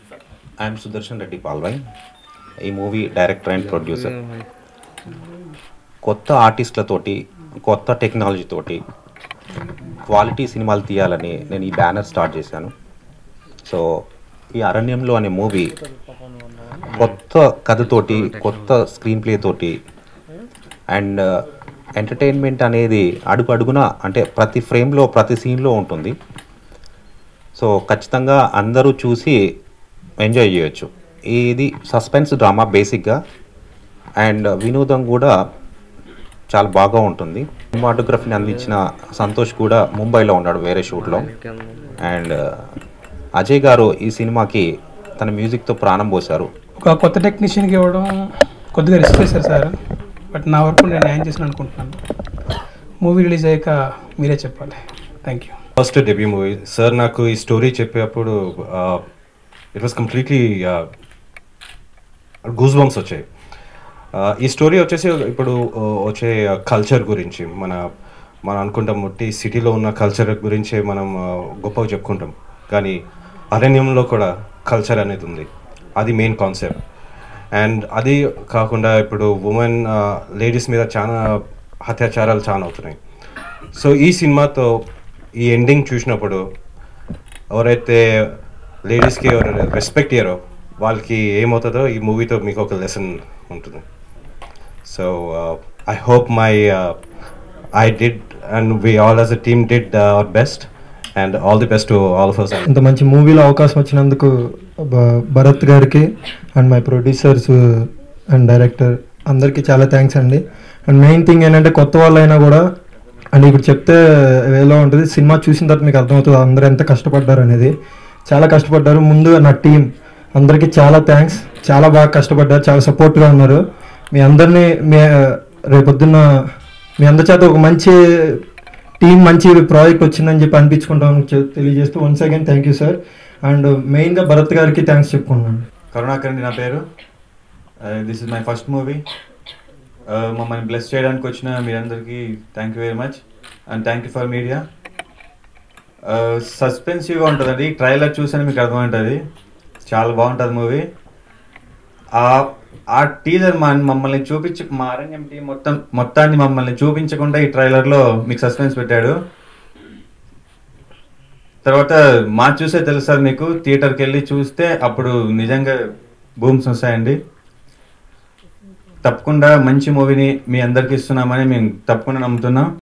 I'm Sudarshan Reddy Palvai ఈ movie director and producer కొత్త ఆర్టిస్టులతోటి కొత్త టెక్నాలజీ తోటి క్వాలిటీ సినిమాలు తీయాలని నేను ఈ బ్యానర్ స్టార్ట్ చేశాను సో ఈ అరణ్యంలో అనే మూవీ కొత్త కథతోటి కొత్త స్క్రీన్ ప్లే తోటి అండ్ ఎంటర్టైన్మెంట్ అనేది అడుగు అడుగున అంటే ప్రతి ఫ్రేమ్లో ప్రతి సీన్లో ఉంటుంది సో ఖచ్చితంగా అందరూ చూసి ఎంజాయ్ చేయొచ్చు ఇది సస్పెన్స్ డ్రామా బేసిక్గా అండ్ వినోదం కూడా చాలా బాగా ఉంటుంది సినిమాటోగ్రఫీని అందించిన సంతోష్ కూడా ముంబైలో ఉన్నాడు వేరే షూట్లో అండ్ అజయ్ గారు ఈ సినిమాకి తన మ్యూజిక్తో ప్రాణం పోశారు ఒక కొత్త టెక్నీషియన్కి ఇవ్వడం కొద్దిగా రిస్క్ చేశారు సార్ బట్ నా వరకు నేను న్యాయం చేసిన అనుకుంటున్నాను మూవీ రిలీజ్ అయ్యాక మీరే చెప్పాలి thank you first debut movie sir నాకు ఈ స్టోరీ చెప్పేటప్పుడు it was completely goosebumps వచ్చాయి Uh, ఈ స్టోరీ వచ్చేసి ఇప్పుడు uh, వచ్చే కల్చర్ గురించి మన మనం అనుకుంటాం ముట్టి సిటీలో ఉన్న కల్చర్ గురించి మనం uh, గొప్పగా చెప్పుకుంటాం కానీ అరణ్యంలో కూడా కల్చర్ అనేది ఉంది అది మెయిన్ కాన్సెప్ట్ అండ్ అది కాకుండా ఇప్పుడు ఉమెన్ లేడీస్ మీద చాలా అత్యాచారాలు చాలా అవుతున్నాయి సో ఈ సినిమాతో ఈ ఎండింగ్ చూసినప్పుడు ఎవరైతే లేడీస్కి ఎవరు రెస్పెక్ట్ ఇయ్యారో వాళ్ళకి ఏమవుతుందో ఈ మూవీతో మీకు ఒక లెసన్ ఉంటుంది so I hope my I did and we all as a team did our best and all the best to all of us ఇంత మంచి మూవీలో అవకాశం వచ్చినందుకు భ- భరత్ గారికి and my producers and director అందరికీ చాలా థ్యాంక్స్ అండి అండ్ మెయిన్ థింగ్ ఏంటంటే కొత్త వాళ్ళైనా కూడా అండ్ ఇప్పుడు చెప్తే వేలో ఉంటుంది సినిమా చూసిన తర్వాత మీకు అర్థమవుతుంది అందరూ ఎంత కష్టపడ్డారు అనేది చాలా కష్టపడ్డారు ముందు నా టీం అందరికీ చాలా థ్యాంక్స్ చాలా బాగా కష్టపడ్డారు చాలా సపోర్ట్గా ఉన్నారు మీ అందరినీ మీ రేపొద్దున్న మీ అందరి చేత ఒక మంచి టీం మంచి ప్రాజెక్ట్ వచ్చిందని చెప్పి అనిపించుకుంటాం చె- తెలియజేస్తూ once again thank you sir and మెయిన్గా భరత్ గారికి థ్యాంక్స్ చెప్పుకున్నాను కరుణాకర్ అండి నా పేరు this is my first movie మమ్మల్ని బ్లెస్ చేయడానికి వచ్చిన మీరందరికీ thank you very much and thank you for media సస్పెన్సివ్గా ఉంటుందండి ట్రైలర్ చూసాను మీకు అర్థమవుతుంది చాలా బాగుంటుంది మూవీ ఆ ఆ టీజర్ మమ్మల్ని చూపించి మా అరణ్యం టీం మొత్తం మొత్తాన్ని మమ్మల్ని చూపించకుండా ఈ ట్రైలర్లో మీకు సస్పెన్స్ పెట్టాడు తర్వాత మా చూసే తెలుసు సార్ మీకు థియేటర్కి వెళ్ళి చూస్తే అప్పుడు నిజంగా బూమ్స్ వస్తాయండి తప్పకుండా మంచి మూవీని మీ అందరికి ఇస్తున్నామని మేము తప్పకుండా నమ్ముతున్నాం